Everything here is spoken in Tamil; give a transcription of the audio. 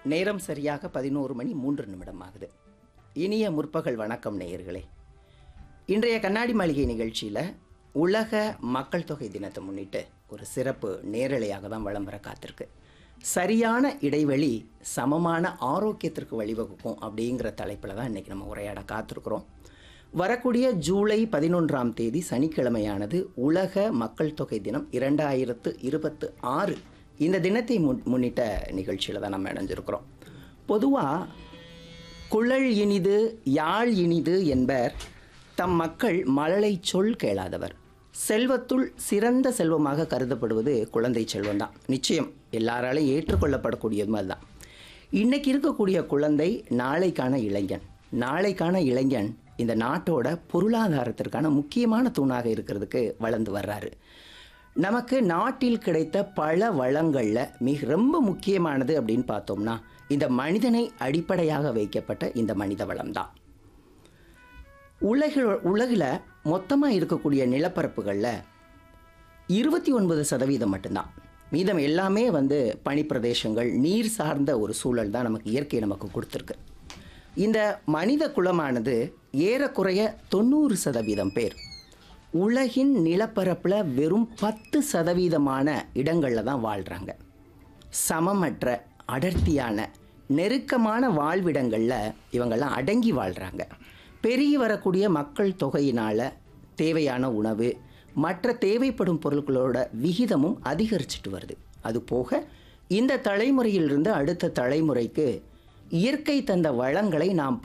நேரம் சரியாக பதினோரு மணி மூன்று நிமிடம் ஆகுது இனிய முற்பகல் வணக்கம் நேயர்களே இன்றைய கண்ணாடி மாளிகை நிகழ்ச்சியில் உலக மக்கள் தொகை தினத்தை முன்னிட்டு ஒரு சிறப்பு நேரலையாக தான் வலம் வர காத்திருக்கு சரியான இடைவெளி சமமான ஆரோக்கியத்திற்கு வழிவகுக்கும் அப்படிங்கிற தலைப்பில் தான் இன்றைக்கி நம்ம உரையாட காத்திருக்கிறோம் வரக்கூடிய ஜூலை பதினொன்றாம் தேதி சனிக்கிழமையானது உலக மக்கள் தொகை தினம் இரண்டாயிரத்து இருபத்து ஆறு இந்த தினத்தை முன் முன்னிட்ட நிகழ்ச்சியில் தான் நம்ம இணைஞ்சிருக்கிறோம் பொதுவாக குழல் இனிது யாழ் இனிது என்பர் தம் மக்கள் மழலை சொல் கேளாதவர் செல்வத்துள் சிறந்த செல்வமாக கருதப்படுவது குழந்தை செல்வம் தான் நிச்சயம் எல்லாராலையும் ஏற்றுக்கொள்ளப்படக்கூடியதும் அதுதான் இன்னைக்கு இருக்கக்கூடிய குழந்தை நாளைக்கான இளைஞன் நாளைக்கான இளைஞன் இந்த நாட்டோட பொருளாதாரத்திற்கான முக்கியமான தூணாக இருக்கிறதுக்கு வளர்ந்து வர்றாரு நமக்கு நாட்டில் கிடைத்த பல வளங்களில் மிக ரொம்ப முக்கியமானது அப்படின்னு பார்த்தோம்னா இந்த மனிதனை அடிப்படையாக வைக்கப்பட்ட இந்த மனித வளம்தான் உலகில் உலகில் மொத்தமாக இருக்கக்கூடிய நிலப்பரப்புகளில் இருபத்தி ஒன்பது சதவீதம் மட்டும்தான் மீதம் எல்லாமே வந்து பனிப்பிரதேசங்கள் நீர் சார்ந்த ஒரு சூழல் தான் நமக்கு இயற்கை நமக்கு கொடுத்துருக்கு இந்த மனித குலமானது ஏறக்குறைய தொண்ணூறு சதவீதம் பேர் உலகின் நிலப்பரப்பில் வெறும் பத்து சதவீதமான இடங்களில் தான் வாழ்கிறாங்க சமமற்ற அடர்த்தியான நெருக்கமான வாழ்விடங்களில் இவங்கெல்லாம் அடங்கி வாழ்கிறாங்க பெருகி வரக்கூடிய மக்கள் தொகையினால் தேவையான உணவு மற்ற தேவைப்படும் பொருட்களோட விகிதமும் அதிகரிச்சிட்டு வருது அது போக இந்த தலைமுறையிலிருந்து அடுத்த தலைமுறைக்கு இயற்கை தந்த வளங்களை நாம்